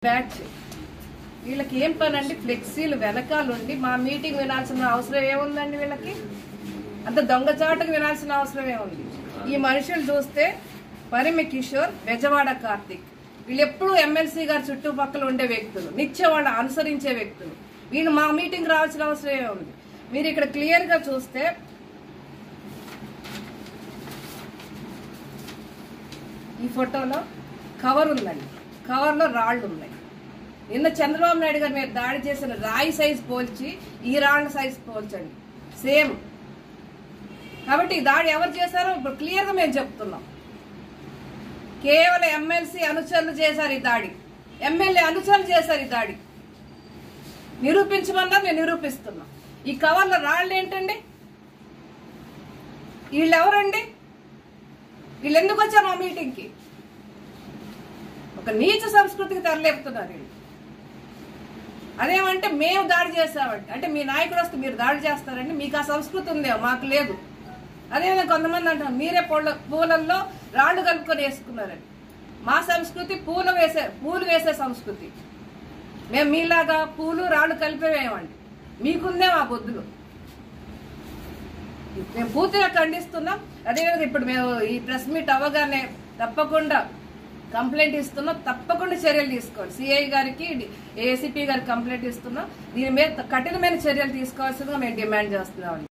batch వీళ్ళకి ఏం పని అండి ఫ్లెక్సీలు వెనకాలండి మా మీటింగ్ వినాల్సిన అవసరం ఏముందండి వీళ్ళకి అంత దొంగచాటుకు వినాల్సిన అవసరం ఏముంది ఈ మనుషులు చూస్తే పరిమి కిషోర్ బెజవాడ కార్తిక్ వీళ్ళు ఎప్పుడు ఎమ్మెల్సీ గారి చుట్టుపక్కల ఉండే వ్యక్తులు నిత్యం వాళ్ళు అనుసరించే వ్యక్తులు వీళ్ళు మా మీటింగ్ రావాల్సిన అవసరం ఏముంది మీరు ఇక్కడ క్లియర్ గా చూస్తే ఈ ఫోటోలో కవర్ ఉందండి కవర్లో రాళ్ళు ఉన్నాయి నిన్న చంద్రబాబు నాయుడు గారు మీరు దాడి చేసిన రాయి సైజ్ పోల్చి ఈ రాళ్ళ సైజ్ పోల్చండి సేమ్ కాబట్టి ఈ దాడి ఎవరు చేశారో ఇప్పుడు క్లియర్గా మేము చెప్తున్నాం కేవలం ఎమ్మెల్సీ అనుచరులు చేశారు ఈ దాడి ఎమ్మెల్యే అనుచరులు చేశారు ఈ దాడి నిరూపించమన్నా మేము నిరూపిస్తున్నాం ఈ కవర్లో రాళ్ళు ఏంటండి వీళ్ళు ఎవరండి వీళ్ళు ఎందుకు వచ్చారు మా మీటింగ్కి ఒక నీచ సంస్కృతికి తెరలేపుతున్నారు వీళ్ళు అదేమంటే మేము దాడి చేస్తామంటే అంటే మీ నాయకుడు వస్తే మీరు దాడి చేస్తారండి మీకు ఆ సంస్కృతి ఉందేమో మాకు లేదు అదేవిధంగా కొంతమంది అంటారు మీరే పూల పూలల్లో రాళ్ళు కలుపుకొని వేసుకున్నారని మా సంస్కృతి పూలు వేసే పూలు వేసే సంస్కృతి మేము మీలాగా పూలు రాళ్ళు కలిపేవేమండి మీకుందే మా బొద్దులు మేము పూర్తిగా ఖండిస్తున్నాం అదేవిధంగా ఇప్పుడు మేము ఈ ప్రెస్ మీట్ అవ్వగానే తప్పకుండా కంప్లైంట్ ఇస్తున్నాం తప్పకుండా చర్యలు తీసుకోండి సిఐ గారికి ఏసీపీ గారికి కంప్లైంట్ ఇస్తున్నాం దీని మీద కఠినమైన చర్యలు తీసుకోవాల్సిందిగా మేము డిమాండ్ చేస్తున్నాం